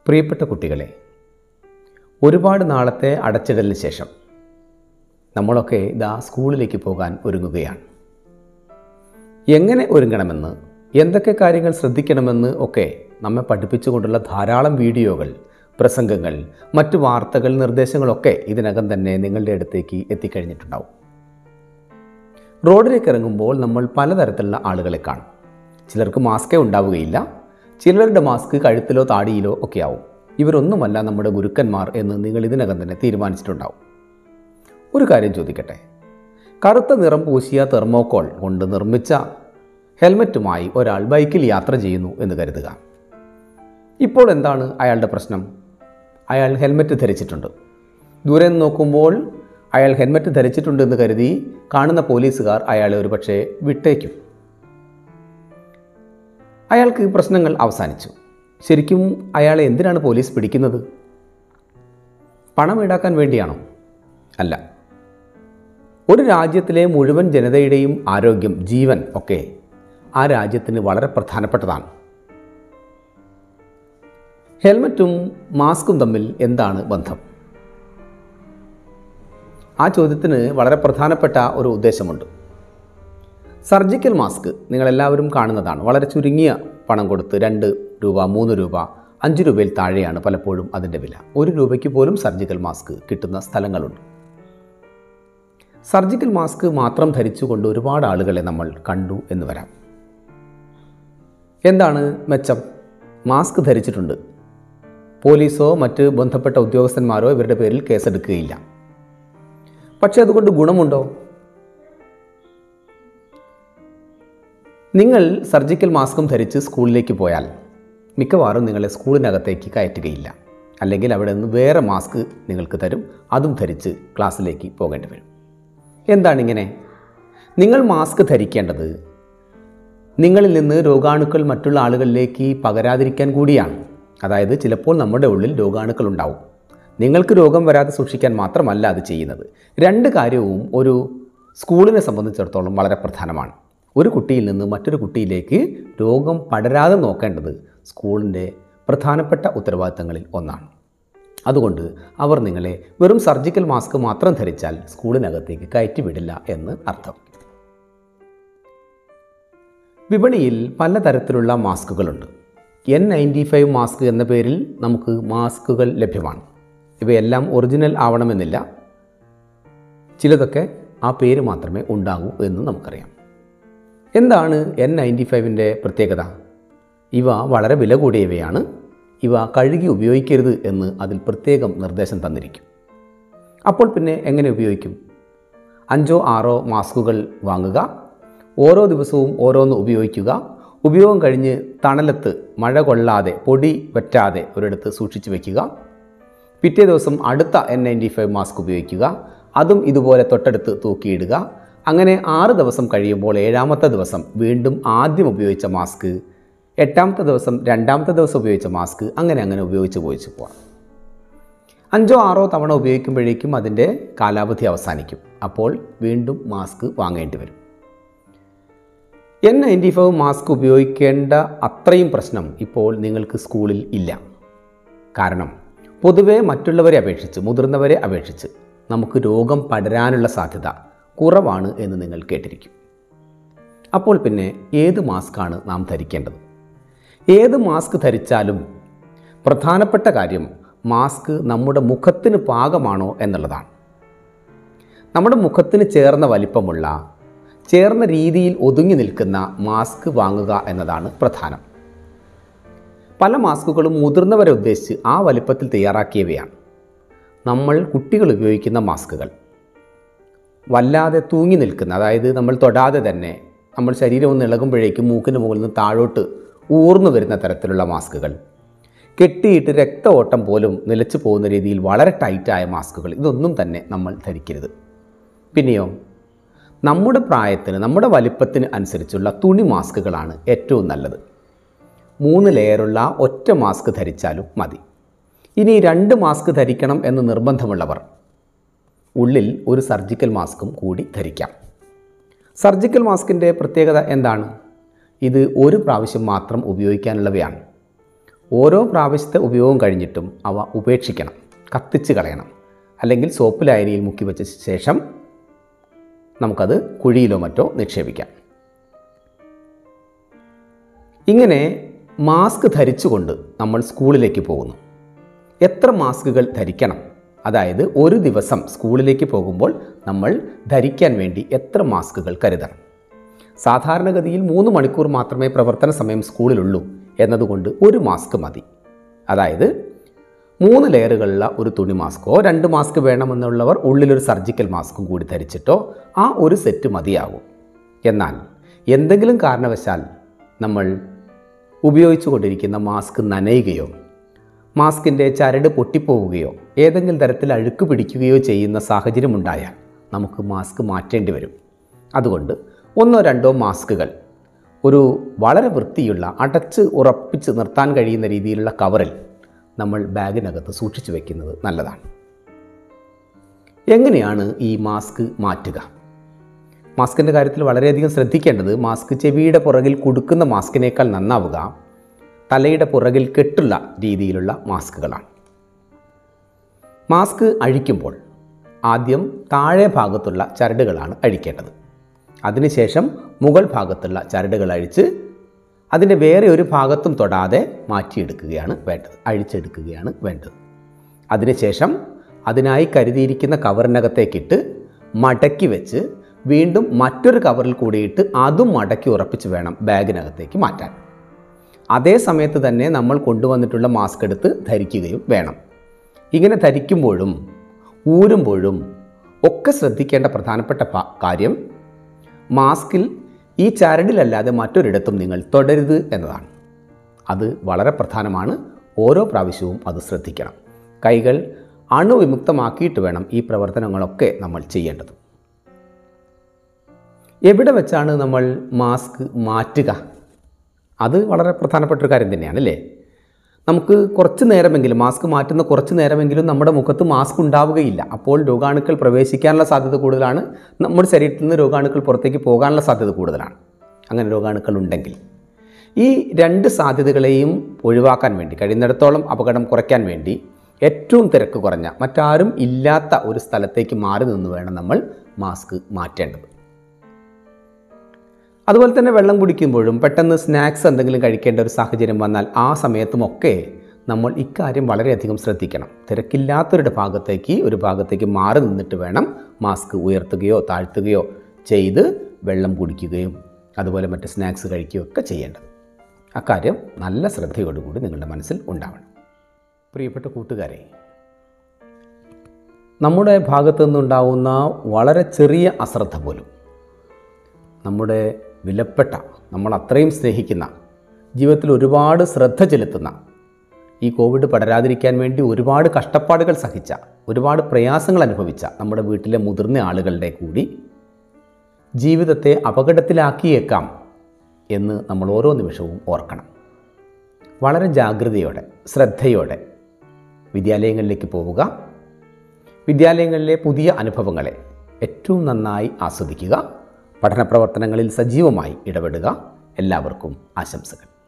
പ്രിയപ്പെട്ട കുട്ടികളെ ഒരുപാട് നാളത്തെ അടച്ചിടലിന് ശേഷം നമ്മളൊക്കെ ഇതാ സ്കൂളിലേക്ക് പോകാൻ ഒരുങ്ങുകയാണ് എങ്ങനെ ഒരുങ്ങണമെന്ന് എന്തൊക്കെ കാര്യങ്ങൾ ശ്രദ്ധിക്കണമെന്ന് ഒക്കെ നമ്മെ പഠിപ്പിച്ചുകൊണ്ടുള്ള ധാരാളം വീഡിയോകൾ പ്രസംഗങ്ങൾ മറ്റു വാർത്തകൾ നിർദ്ദേശങ്ങളൊക്കെ ഇതിനകം തന്നെ നിങ്ങളുടെ അടുത്തേക്ക് എത്തിക്കഴിഞ്ഞിട്ടുണ്ടാവും റോഡിലേക്ക് ഇറങ്ങുമ്പോൾ നമ്മൾ പലതരത്തിലുള്ള ആളുകളെ കാണും ചിലർക്ക് മാസ്കേ ഉണ്ടാവുകയില്ല ചിലരുടെ മാസ്ക് കഴുത്തിലോ താടിയിലോ ഒക്കെ ആവും ഇവരൊന്നുമല്ല നമ്മുടെ ഗുരുക്കന്മാർ എന്ന് നിങ്ങൾ ഇതിനകം തന്നെ തീരുമാനിച്ചിട്ടുണ്ടാവും ഒരു കാര്യം ചോദിക്കട്ടെ കറുത്ത നിറം പൂശിയ തെർമോക്കോൾ കൊണ്ട് നിർമ്മിച്ച ഹെൽമറ്റുമായി ഒരാൾ ബൈക്കിൽ യാത്ര ചെയ്യുന്നു എന്ന് കരുതുക ഇപ്പോൾ എന്താണ് അയാളുടെ പ്രശ്നം അയാൾ ഹെൽമറ്റ് ധരിച്ചിട്ടുണ്ട് ദൂരെ നിന്ന് നോക്കുമ്പോൾ അയാൾ ഹെൽമറ്റ് ധരിച്ചിട്ടുണ്ട് എന്ന് കരുതി കാണുന്ന പോലീസുകാർ അയാളെ ഒരുപക്ഷെ വിട്ടേക്കും അയാൾക്ക് പ്രശ്നങ്ങൾ അവസാനിച്ചു ശരിക്കും അയാളെ എന്തിനാണ് പോലീസ് പിടിക്കുന്നത് പണം ഈടാക്കാൻ വേണ്ടിയാണോ അല്ല ഒരു രാജ്യത്തിലെ മുഴുവൻ ജനതയുടെയും ആരോഗ്യം ജീവൻ ഒക്കെ ആ രാജ്യത്തിന് വളരെ പ്രധാനപ്പെട്ടതാണ് ഹെൽമറ്റും മാസ്കും തമ്മിൽ എന്താണ് ബന്ധം ആ ചോദ്യത്തിന് വളരെ പ്രധാനപ്പെട്ട ഒരു ഉദ്ദേശമുണ്ട് സർജിക്കൽ മാസ്ക് നിങ്ങളെല്ലാവരും കാണുന്നതാണ് വളരെ ചുരുങ്ങിയ പണം കൊടുത്ത് രണ്ട് രൂപ മൂന്ന് രൂപ അഞ്ച് രൂപയിൽ താഴെയാണ് പലപ്പോഴും അതിൻ്റെ വില ഒരു രൂപയ്ക്ക് പോലും സർജിക്കൽ മാസ്ക് കിട്ടുന്ന സ്ഥലങ്ങളുണ്ട് സർജിക്കൽ മാസ്ക് മാത്രം ധരിച്ചുകൊണ്ട് ഒരുപാട് ആളുകളെ നമ്മൾ കണ്ടു എന്ന് വരാം എന്താണ് മെച്ചം മാസ്ക് ധരിച്ചിട്ടുണ്ട് പോലീസോ മറ്റ് ബന്ധപ്പെട്ട ഉദ്യോഗസ്ഥന്മാരോ ഇവരുടെ പേരിൽ കേസെടുക്കുകയില്ല പക്ഷേ അതുകൊണ്ട് ഗുണമുണ്ടോ നിങ്ങൾ സർജിക്കൽ മാസ്കും ധരിച്ച് സ്കൂളിലേക്ക് പോയാൽ മിക്കവാറും നിങ്ങളെ സ്കൂളിനകത്തേക്ക് കയറ്റുകയില്ല അല്ലെങ്കിൽ അവിടെ നിന്ന് വേറെ മാസ്ക് നിങ്ങൾക്ക് തരും അതും ധരിച്ച് ക്ലാസ്സിലേക്ക് പോകേണ്ടി വരും എന്താണിങ്ങനെ നിങ്ങൾ മാസ്ക് ധരിക്കേണ്ടത് നിങ്ങളിൽ നിന്ന് രോഗാണുക്കൾ മറ്റുള്ള ആളുകളിലേക്ക് പകരാതിരിക്കാൻ കൂടിയാണ് അതായത് ചിലപ്പോൾ നമ്മുടെ ഉള്ളിൽ രോഗാണുക്കൾ ഉണ്ടാവും നിങ്ങൾക്ക് രോഗം വരാതെ സൂക്ഷിക്കാൻ മാത്രമല്ല അത് ചെയ്യുന്നത് രണ്ട് കാര്യവും ഒരു സ്കൂളിനെ സംബന്ധിച്ചിടത്തോളം വളരെ പ്രധാനമാണ് ഒരു കുട്ടിയിൽ നിന്ന് മറ്റൊരു കുട്ടിയിലേക്ക് രോഗം പടരാതെ നോക്കേണ്ടത് സ്കൂളിൻ്റെ പ്രധാനപ്പെട്ട ഉത്തരവാദിത്തങ്ങളിൽ ഒന്നാണ് അതുകൊണ്ട് അവർ നിങ്ങളെ വെറും സർജിക്കൽ മാസ്ക് മാത്രം ധരിച്ചാൽ സ്കൂളിനകത്തേക്ക് കയറ്റിവിടില്ല എന്ന് അർത്ഥം വിപണിയിൽ പലതരത്തിലുള്ള മാസ്കുകളുണ്ട് എൻ നയൻറ്റി ഫൈവ് മാസ്ക് എന്ന പേരിൽ നമുക്ക് മാസ്കുകൾ ലഭ്യമാണ് ഇവയെല്ലാം ഒറിജിനൽ ആവണമെന്നില്ല ചിലതൊക്കെ ആ പേര് മാത്രമേ ഉണ്ടാകൂ എന്ന് നമുക്കറിയാം എന്താണ് എൻ നയൻറ്റി ഫൈവിൻ്റെ പ്രത്യേകത ഇവ വളരെ വില കൂടിയവയാണ് ഇവ കഴുകി ഉപയോഗിക്കരുത് എന്ന് അതിൽ പ്രത്യേകം നിർദ്ദേശം തന്നിരിക്കും അപ്പോൾ പിന്നെ എങ്ങനെ ഉപയോഗിക്കും അഞ്ചോ ആറോ മാസ്കുകൾ വാങ്ങുക ഓരോ ദിവസവും ഓരോന്ന് ഉപയോഗിക്കുക ഉപയോഗം കഴിഞ്ഞ് തണലത്ത് മഴ കൊള്ളാതെ പൊടി വറ്റാതെ ഒരിടത്ത് സൂക്ഷിച്ചു വയ്ക്കുക പിറ്റേ ദിവസം അടുത്ത എൻ നയൻറ്റി ഫൈവ് മാസ്ക് ഉപയോഗിക്കുക അതും ഇതുപോലെ തൊട്ടടുത്ത് തൂക്കിയിടുക അങ്ങനെ ആറ് ദിവസം കഴിയുമ്പോൾ ഏഴാമത്തെ ദിവസം വീണ്ടും ആദ്യം ഉപയോഗിച്ച മാസ്ക് എട്ടാമത്തെ ദിവസം രണ്ടാമത്തെ ദിവസം ഉപയോഗിച്ച മാസ്ക് അങ്ങനെ അങ്ങനെ ഉപയോഗിച്ച് ഉപയോഗിച്ച് പോകാം അഞ്ചോ ആറോ തവണ ഉപയോഗിക്കുമ്പോഴേക്കും അതിൻ്റെ കാലാവധി അവസാനിക്കും അപ്പോൾ വീണ്ടും മാസ്ക് വാങ്ങേണ്ടി വരും എൻ നയൻറ്റി ഫൈവ് മാസ്ക് ഉപയോഗിക്കേണ്ട അത്രയും പ്രശ്നം ഇപ്പോൾ നിങ്ങൾക്ക് സ്കൂളിൽ ഇല്ല കാരണം പൊതുവെ മറ്റുള്ളവരെ അപേക്ഷിച്ച് മുതിർന്നവരെ അപേക്ഷിച്ച് നമുക്ക് രോഗം പടരാനുള്ള സാധ്യത കുറവാണ് എന്ന് നിങ്ങൾ കേട്ടിരിക്കും അപ്പോൾ പിന്നെ ഏത് മാസ്കാണ് നാം ധരിക്കേണ്ടത് ഏത് മാസ്ക് ധരിച്ചാലും പ്രധാനപ്പെട്ട കാര്യം മാസ്ക് നമ്മുടെ മുഖത്തിന് പാകമാണോ എന്നുള്ളതാണ് നമ്മുടെ മുഖത്തിന് ചേർന്ന വലിപ്പമുള്ള ചേർന്ന രീതിയിൽ ഒതുങ്ങി നിൽക്കുന്ന മാസ്ക് വാങ്ങുക എന്നതാണ് പ്രധാനം പല മാസ്കുകളും മുതിർന്നവരെ ഉദ്ദേശിച്ച് ആ വലിപ്പത്തിൽ തയ്യാറാക്കിയവയാണ് നമ്മൾ കുട്ടികൾ ഉപയോഗിക്കുന്ന മാസ്കുകൾ വല്ലാതെ തൂങ്ങി നിൽക്കുന്ന അതായത് നമ്മൾ തൊടാതെ തന്നെ നമ്മൾ ശരീരം ഒന്ന് ഇളകുമ്പോഴേക്കും മൂക്കിന് മുകളിൽ നിന്ന് താഴോട്ട് ഊർന്നു വരുന്ന തരത്തിലുള്ള മാസ്കുകൾ കെട്ടിയിട്ട് രക്ത ഓട്ടം പോലും നിലച്ചു പോകുന്ന രീതിയിൽ വളരെ ടൈറ്റായ മാസ്കുകൾ ഇതൊന്നും തന്നെ നമ്മൾ ധരിക്കരുത് പിന്നെയോ നമ്മുടെ പ്രായത്തിന് നമ്മുടെ വലിപ്പത്തിന് അനുസരിച്ചുള്ള തുണി മാസ്കുകളാണ് ഏറ്റവും നല്ലത് മൂന്ന് ലെയറുള്ള ഒറ്റ മാസ്ക് ധരിച്ചാലും മതി ഇനി രണ്ട് മാസ്ക് ധരിക്കണം എന്ന് നിർബന്ധമുള്ളവർ ഉള്ളിൽ ഒരു സർജിക്കൽ മാസ്കും കൂടി ധരിക്കാം സർജിക്കൽ മാസ്കിൻ്റെ പ്രത്യേകത എന്താണ് ഇത് ഒരു പ്രാവശ്യം മാത്രം ഉപയോഗിക്കാനുള്ളവയാണ് ഓരോ പ്രാവശ്യത്തെ ഉപയോഗം കഴിഞ്ഞിട്ടും അവ ഉപേക്ഷിക്കണം കത്തിച്ച് കളയണം അല്ലെങ്കിൽ സോപ്പ് ലായനിയിൽ മുക്കി വെച്ച ശേഷം നമുക്കത് കുഴിയിലോ മറ്റോ നിക്ഷേപിക്കാം ഇങ്ങനെ മാസ്ക് ധരിച്ചുകൊണ്ട് നമ്മൾ സ്കൂളിലേക്ക് പോകുന്നു എത്ര മാസ്കുകൾ ധരിക്കണം അതായത് ഒരു ദിവസം സ്കൂളിലേക്ക് പോകുമ്പോൾ നമ്മൾ ധരിക്കാൻ വേണ്ടി എത്ര മാസ്കുകൾ കരുതണം സാധാരണഗതിയിൽ മൂന്ന് മണിക്കൂർ മാത്രമേ പ്രവർത്തന സമയം സ്കൂളിലുള്ളൂ എന്നതുകൊണ്ട് ഒരു മാസ്ക് മതി അതായത് മൂന്ന് ലെയറുകളുള്ള ഒരു തുണി മാസ്കോ രണ്ട് മാസ്ക് വേണമെന്നുള്ളവർ ഉള്ളിലൊരു സർജിക്കൽ മാസ്കും കൂടി ധരിച്ചിട്ടോ ആ ഒരു സെറ്റ് മതിയാകും എന്നാൽ എന്തെങ്കിലും കാരണവശാൽ നമ്മൾ ഉപയോഗിച്ചുകൊണ്ടിരിക്കുന്ന മാസ്ക് നനയുകയോ മാസ്കിൻ്റെ ചരട് പൊട്ടിപ്പോവുകയോ ഏതെങ്കിലും തരത്തിൽ അഴുക്ക് പിടിക്കുകയോ ചെയ്യുന്ന സാഹചര്യമുണ്ടായാൽ നമുക്ക് മാസ്ക് മാറ്റേണ്ടി വരും അതുകൊണ്ട് ഒന്നോ രണ്ടോ മാസ്കുകൾ ഒരു വളരെ വൃത്തിയുള്ള അടച്ച് ഉറപ്പിച്ച് നിർത്താൻ കഴിയുന്ന രീതിയിലുള്ള കവറിൽ നമ്മൾ ബാഗിനകത്ത് സൂക്ഷിച്ചു വെക്കുന്നത് നല്ലതാണ് എങ്ങനെയാണ് ഈ മാസ്ക് മാറ്റുക മാസ്കിൻ്റെ കാര്യത്തിൽ വളരെയധികം ശ്രദ്ധിക്കേണ്ടത് മാസ്ക് ചെവിയുടെ പുറകിൽ കൊടുക്കുന്ന മാസ്കിനേക്കാൾ നന്നാവുക തലയുടെ പുറകിൽ കെട്ടുള്ള രീതിയിലുള്ള മാസ്കുകളാണ് മാസ്ക് അഴിക്കുമ്പോൾ ആദ്യം താഴെ ഭാഗത്തുള്ള ചരടുകളാണ് അഴിക്കേണ്ടത് അതിനുശേഷം മുകൾ ഭാഗത്തുള്ള ചരടുകൾ അഴിച്ച് അതിൻ്റെ വേറെ ഒരു ഭാഗത്തും തൊടാതെ മാറ്റിയെടുക്കുകയാണ് വേണ്ടത് അഴിച്ചെടുക്കുകയാണ് വേണ്ടത് അതിനുശേഷം അതിനായി കരുതിയിരിക്കുന്ന കവറിനകത്തേക്കിട്ട് മടക്കി വെച്ച് വീണ്ടും മറ്റൊരു കവറിൽ കൂടിയിട്ട് അതും മടക്കി ഉറപ്പിച്ച് വേണം ബാഗിനകത്തേക്ക് മാറ്റാൻ അതേ സമയത്ത് തന്നെ നമ്മൾ കൊണ്ടുവന്നിട്ടുള്ള മാസ്ക് എടുത്ത് ധരിക്കുകയും വേണം ഇങ്ങനെ ധരിക്കുമ്പോഴും ഊരുമ്പോഴും ഒക്കെ ശ്രദ്ധിക്കേണ്ട പ്രധാനപ്പെട്ട പ- കാര്യം മാസ്കിൽ ഈ ചരടിലല്ലാതെ മറ്റൊരിടത്തും നിങ്ങൾ തൊടരുത് എന്നതാണ് അത് വളരെ പ്രധാനമാണ് ഓരോ പ്രാവശ്യവും അത് ശ്രദ്ധിക്കണം കൈകൾ അണുവിമുക്തമാക്കിയിട്ട് വേണം ഈ പ്രവർത്തനങ്ങളൊക്കെ നമ്മൾ ചെയ്യേണ്ടത് എവിടെ വെച്ചാണ് നമ്മൾ മാസ്ക് മാറ്റുക അത് വളരെ പ്രധാനപ്പെട്ട ഒരു കാര്യം തന്നെയാണ് അല്ലേ നമുക്ക് കുറച്ച് നേരമെങ്കിലും മാസ്ക് മാറ്റുന്ന കുറച്ച് നേരമെങ്കിലും നമ്മുടെ മുഖത്ത് മാസ്ക് ഉണ്ടാവുകയില്ല അപ്പോൾ രോഗാണുക്കൾ പ്രവേശിക്കാനുള്ള സാധ്യത കൂടുതലാണ് നമ്മുടെ ശരീരത്തിൽ നിന്ന് രോഗാണുക്കൾ പുറത്തേക്ക് പോകാനുള്ള സാധ്യത കൂടുതലാണ് അങ്ങനെ രോഗാണുക്കൾ ഉണ്ടെങ്കിൽ ഈ രണ്ട് സാധ്യതകളെയും ഒഴിവാക്കാൻ വേണ്ടി കഴിയുന്നിടത്തോളം അപകടം കുറയ്ക്കാൻ വേണ്ടി ഏറ്റവും തിരക്ക് കുറഞ്ഞ മറ്റാരും ഇല്ലാത്ത ഒരു സ്ഥലത്തേക്ക് മാറി നിന്ന് വേണം നമ്മൾ മാസ്ക് മാറ്റേണ്ടത് അതുപോലെ തന്നെ വെള്ളം കുടിക്കുമ്പോഴും പെട്ടെന്ന് സ്നാക്സ് എന്തെങ്കിലും കഴിക്കേണ്ട ഒരു സാഹചര്യം വന്നാൽ ആ സമയത്തുമൊക്കെ നമ്മൾ ഇക്കാര്യം വളരെയധികം ശ്രദ്ധിക്കണം തിരക്കില്ലാത്തൊരുടെ ഭാഗത്തേക്ക് ഒരു ഭാഗത്തേക്ക് മാറി നിന്നിട്ട് വേണം മാസ്ക് ഉയർത്തുകയോ താഴ്ത്തുകയോ ചെയ്ത് വെള്ളം കുടിക്കുകയും അതുപോലെ മറ്റ് സ്നാക്സ് കഴിക്കുകയോ ഒക്കെ ചെയ്യേണ്ടത് അക്കാര്യം നല്ല ശ്രദ്ധയോടുകൂടി നിങ്ങളുടെ മനസ്സിൽ ഉണ്ടാവണം പ്രിയപ്പെട്ട കൂട്ടുകാരെ നമ്മുടെ ഭാഗത്തു നിന്നുണ്ടാവുന്ന വളരെ ചെറിയ അശ്രദ്ധ പോലും നമ്മുടെ വിലപ്പെട്ട നമ്മൾ അത്രയും സ്നേഹിക്കുന്ന ജീവിതത്തിൽ ഒരുപാട് ശ്രദ്ധ ചെലുത്തുന്ന ഈ കോവിഡ് പടരാതിരിക്കാൻ വേണ്ടി ഒരുപാട് കഷ്ടപ്പാടുകൾ സഹിച്ച ഒരുപാട് പ്രയാസങ്ങൾ അനുഭവിച്ച നമ്മുടെ വീട്ടിലെ മുതിർന്ന ആളുകളുടെ കൂടി ജീവിതത്തെ അപകടത്തിലാക്കിയേക്കാം എന്ന് നമ്മൾ ഓരോ നിമിഷവും ഓർക്കണം വളരെ ജാഗ്രതയോടെ ശ്രദ്ധയോടെ വിദ്യാലയങ്ങളിലേക്ക് പോവുക വിദ്യാലയങ്ങളിലെ പുതിയ അനുഭവങ്ങളെ ഏറ്റവും നന്നായി ആസ്വദിക്കുക പഠന പ്രവർത്തനങ്ങളിൽ സജീവമായി ഇടപെടുക എല്ലാവർക്കും ആശംസകൾ